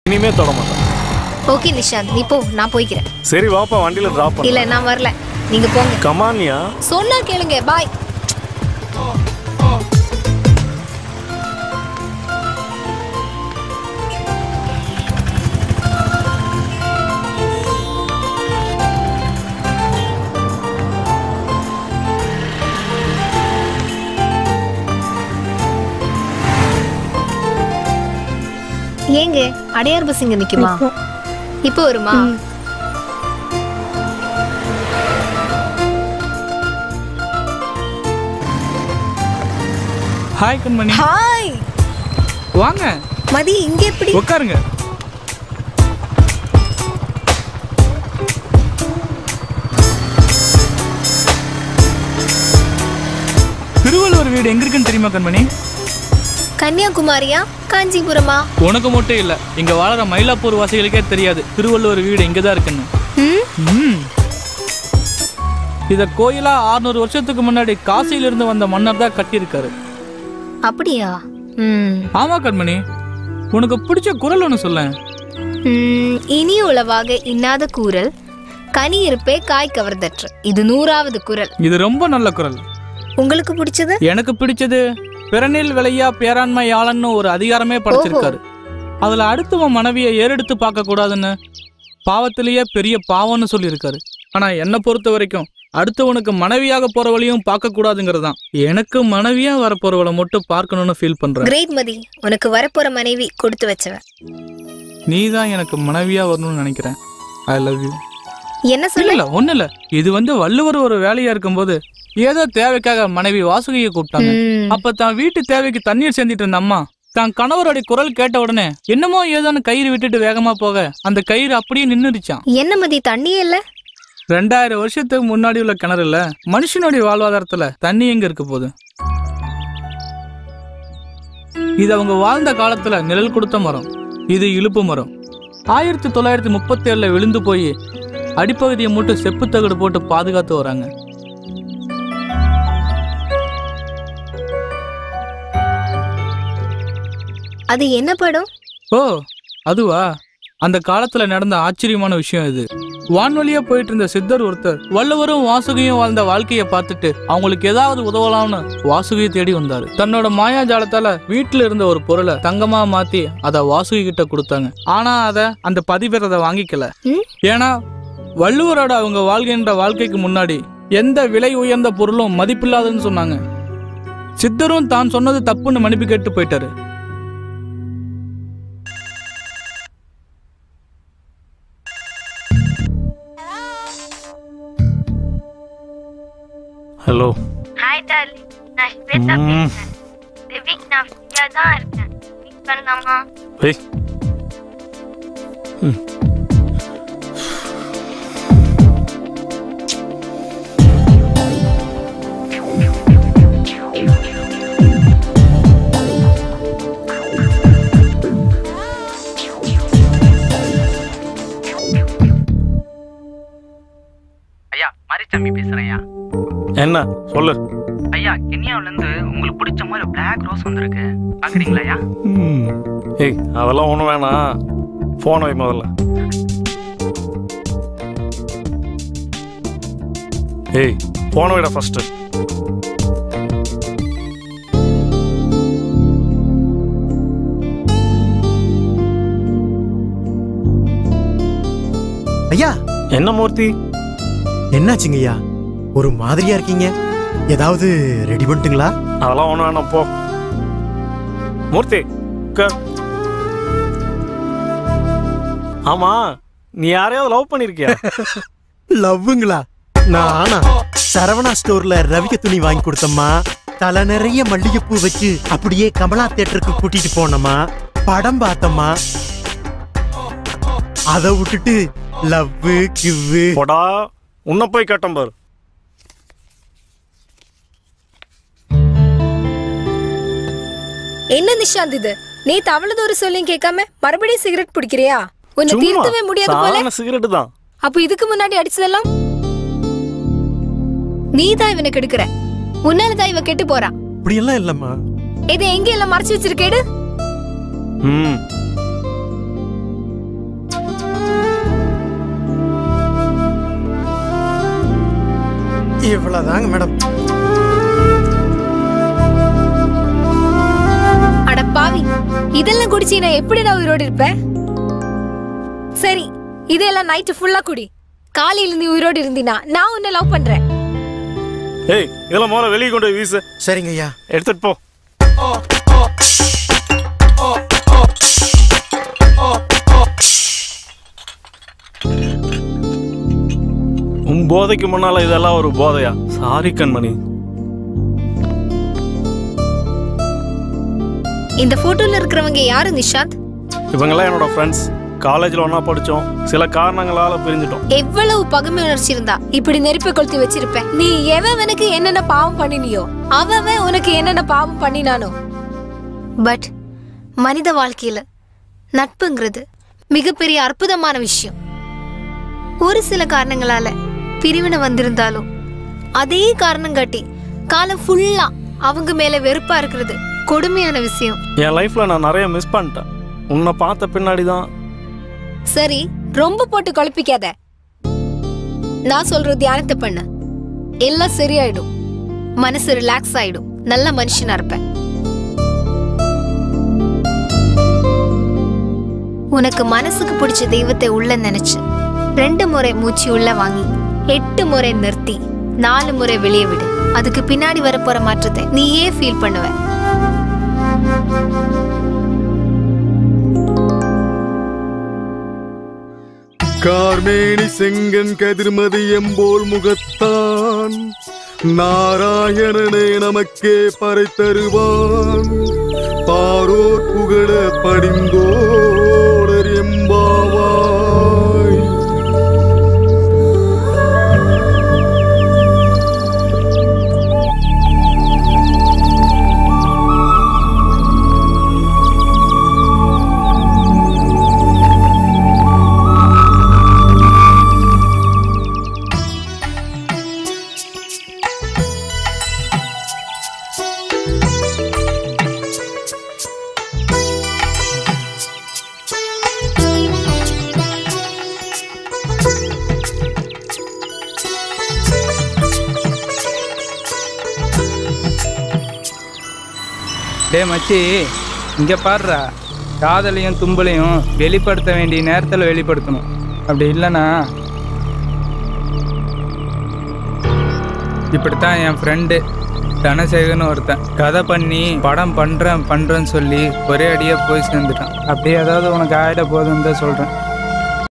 இனிமே தொட மாட்டேன் ஓகே நிஷாந்த் நீ போ நான் போய்க்கிறேன் சரி வாப்பா வண்டியில டிராப் இல்ல பண்ண நான் வரல நீங்க போங்க கமானியா சொன்னா கேளுங்க பாய் ஏங்க அடையார் பஸ் இங்க நிக்குமா இப்போ வருமா ஹாய் கண்மணி ஹாய் வாங்க மதி இங்க எப்படி உட்காருங்க திருவள்ளுவர் வீடு எங்க இருக்குன்னு தெரியுமா கண்மணி கன்னியாகுமரியா காஞ்சிபுரமா உனக்கு மட்டும் இல்ல இங்க வாழற மயிலாப்பூர் வாசிகளுக்கே தெரியாது திருவள்ளுவர் வீடு இங்க தான் இருக்குன்னு ம் ம். இத கோயிலா 600 வருஷத்துக்கு முன்னாடி காசியில இருந்து வந்த மன்னர் தான் கட்டியிருக்காரு அப்படியா ம் ஆமா கண்மணி உனக்கு பிடிச்ச குரல் ஒன்று சொல்லேன் ம், இனி உளவாக இன்னாத கூறல் கனி இருப்பே காய் கவர்தற்று இது நூறாவது குரல் இது ரொம்ப நல்ல குரல் உங்களுக்கு பிடிச்சது எனக்கு பிடிச்சது பிறனில் விளையா பேராண்மையாளன்னு ஒரு அதிகாரமே படைச்சிருக்காரு அதுல அடுத்தவன் மனைவியை ஏறெடுத்து பார்க்க கூடாதுன்னு பாவத்திலேயே பெரிய பாவம்னு சொல்லியிருக்காரு ஆனா என்னை பொறுத்த வரைக்கும் அடுத்தவனுக்கு மனைவியாக போறவளையும் பார்க்க கூடாதுங்கிறது தான் எனக்கு மனைவியா வர போறவளை மட்டும் பார்க்கணும்னு ஃபீல் பண்றேன் கிரேட் மதி உனக்கு வரப்போற மனைவி கொடுத்து வச்சவ நீ தான் எனக்கு மனைவியா வரணும்னு நினைக்கிறேன் ஐ லவ் யூ என்ன இல்ல சொல்ல இல்ல ஒண்ணு இல்ல இது வந்து வள்ளுவர் ஒரு வேலையா இருக்கும்போது ஏதோ தேவைக்காக மனைவி வாசுகியை கூப்பிட்டாங்க ம், அப்ப தான் வீட்டு தேவைக்கு தண்ணீர் சேர்ந்துட்டு இருந்த அம்மா தான் கணவருடைய குரல் கேட்ட உடனே என்னமோ ஏதோன்னு கயிறு விட்டுட்டு வேகமா போக அந்த கயிறு அப்படியே நின்னுடுச்சான் என்ன மதி தண்ணியே இல்ல ரெண்டாயிரம் வருஷத்துக்கு முன்னாடி உள்ள கிணறுல மனுஷனுடைய வாழ்வாதாரத்துல தண்ணி எங்க இருக்க போகுது இது அவங்க வாழ்ந்த காலத்துல நிழல் கொடுத்த மரம் இது இழுப்பு மரம் ஆயிரத்தி தொள்ளாயிரத்தி முப்பத்தி ஏழுல விழுந்து போய் அடிப்பகுதியை மட்டும் செப்பு தகடு போட்டு பாதுகாத்து வராங்க அது என்ன படம் ஓ அதுவா அந்த காலத்துல நடந்த ஆச்சரியமான விஷயம் இது வான்வழியா போயிட்டு இருந்த சித்தர் ஒருத்தர் வள்ளுவரும் வாசுகியும் வாழ்ந்த வாழ்க்கைய பார்த்துட்டு அவங்களுக்கு ஏதாவது உதவலாம்னு வாசுகியை தேடி வந்தாரு தன்னோட மாயாஜாலத்தால வீட்டுல இருந்த ஒரு பொருளை தங்கமா மாத்தி அத வாசுகி கிட்ட கொடுத்தாங்க ஆனா அத அந்த பதிவர் அதை வாங்கிக்கல ம்? ஏன்னா வள்ளுவரோட அவங்க வாழ்கின்ற வாழ்க்கைக்கு முன்னாடி எந்த விலை உயர்ந்த பொருளும் மதிப்பில்லாதுன்னு சொன்னாங்க சித்தரும் தான் சொன்னது தப்புன்னு மன்னிப்பு கேட்டு போயிட்டாரு ஹலோ ஹாய் டார்லிங் நான் ஸ்வேதா ம். பேசுறேன் திவிக் நான் ஃப்ரீயா தான் இருக்கேன் மீட் பண்ணலாமா ஏய் ஐயா மாரிசாமி பேசுறேன் ஐயா என்ன சொல்லு ஐயா கென்யாவுல இருந்து உங்களுக்கு பிடிச்ச மாதிரி பிளாக் ரோஸ் வந்திருக்கு பாக்குறீங்களா ஐயா ஏய் அதெல்லாம் ஒன்றும் வேணாம் ஃபோன் வை முதல்ல ஏய் ஃபோனை விட ஃபஸ்ட்டு ஐயா என்ன மூர்த்தி என்னாச்சுங்க ஐயா ஒரு மாதிரியா இருக்கீங்க ஏதாவது ரெடி பண்ணிட்டுங்களா அதெல்லாம் ஒன்றும் வேணாம் போ மூர்த்தி உட்கார். ஆமா நீ யாரையாவது லவ் பண்ணிருக்கியா லவ்வுங்களா நான் ஆனா சரவணா ஸ்டோர்ல ரவிக துணி வாங்கி கொடுத்தம்மா தலை நிறைய மல்லிகைப்பூ வச்சு அப்படியே கமலா தியேட்டருக்கு கூட்டிட்டு போனோமா படம் பார்த்தம்மா அதை விட்டுட்டு லவ்வு கிவ்வு போடா உன்னை போய் கேட்டேன் பாரு என்ன நிஷாந்த் இது நேத்து அவ்வளவு தூரம் சொல்லியும் கேட்காம மறுபடியும் சிகரெட் பிடிக்கிறியா உன்னை சும்மா திருத்தவே முடியாது போல சாதாரண சிகரெட்டு தான் அப்ப இதுக்கு முன்னாடி அடிச்சதெல்லாம் நீ தான் இவனை கெடுக்கிற உன்னாலதான் இவ கெட்டு போறா அப்படியெல்லாம் இல்லம்மா இதை எங்க எல்லாம் மறைச்சு வச்சிருக்கேடு ம் இவ்வளவுதாங்க மேடம் அட பாவி இதெல்லாம் குடிச்சு நான் எப்படி நான் உயிரோடு இருப்பேன் சரி இதெல்லாம் நைட்டு ஃபுல்லா குடி காலையில நீ உயிரோடு இருந்தினா நான் உன்னை லவ் பண்றேன் ஏய் இதெல்லாம் முதல்ல வெளியே கொண்டு போய் வீசு சரிங்க ஐயா எடுத்துட்டு போ உன் போதைக்கு முன்னால இதெல்லாம் ஒரு போதையா சாரி கண்மணி இந்த போட்டோல இருக்கிறவங்க யாரு நிஷாந்த் இவங்கெல்லாம் என்னோட ஃப்ரெண்ட்ஸ் காலேஜில் ஒன்றா படித்தோம் சில காரணங்களால் பிரிஞ்சிட்டோம் எவ்வளவு பகைமை உணர்ச்சி இருந்தா இப்படி நெருப்பை கொளுத்தி வச்சிருப்பேன் நீ எவனுக்கு என்னென்ன பாவம் பண்ணினியோ அவன் உனக்கு என்னென்ன பாவம் பண்ணினானோ பட் மனித வாழ்க்கையில நட்புங்கிறது மிகப்பெரிய அற்புதமான விஷயம் ஒரு சில காரணங்களால பிரிவினை வந்திருந்தாலும் அதே காரணம் காட்டி காலம் ஃபுல்லா அவங்க மேல வெறுப்பா இருக்கிறது கொடுமையான விஷயம் என் லைஃப்பில் நான் நிறைய மிஸ் பண்ணிட்டேன் உன்னை பார்த்த பின்னாடி தான் சரி ரொம்ப போட்டு குழப்பிக்காத நான் சொல்ற தியானத்தை பண்ண எல்லாம் சரியாயிடும் மனசு ரிலாக்ஸ் ஆயிடும் நல்ல மனுஷனா இருப்பேன் உனக்கு மனசுக்கு பிடிச்ச தெய்வத்தை உள்ள நினைச்சு ரெண்டு முறை மூச்சு உள்ள வாங்கி எட்டு முறை நிறுத்தி நாலு முறை வெளியே விடு அதுக்கு பின்னாடி வரப்போற மாற்றத்தை நீயே ஃபீல் பண்ணுவ கார்மேனி செங்கன் கதிர்மதி எம்போல் முகத்தான் நாராயணனே நமக்கே பறை தருவான் பாரோர் புகழ படிந்தோடர் எம்பாவாய் டே மச்சி இங்கே பாடுறா காதலையும் தும்பலையும் வெளிப்படுத்த வேண்டிய நேரத்தில் வெளிப்படுத்தணும் அப்படி இல்லைன்னா இப்படித்தான் என் ஃப்ரெண்டு தனசேகர்னு ஒருத்தன் கதை பண்ணி படம் பண்ணுறேன் பண்ணுறேன்னு சொல்லி ஒரே அடியாக போய் சேர்ந்துட்டான் அப்படியே ஏதாவது உனக்கு ஆகிட போகுதுன்னு தான் சொல்கிறேன்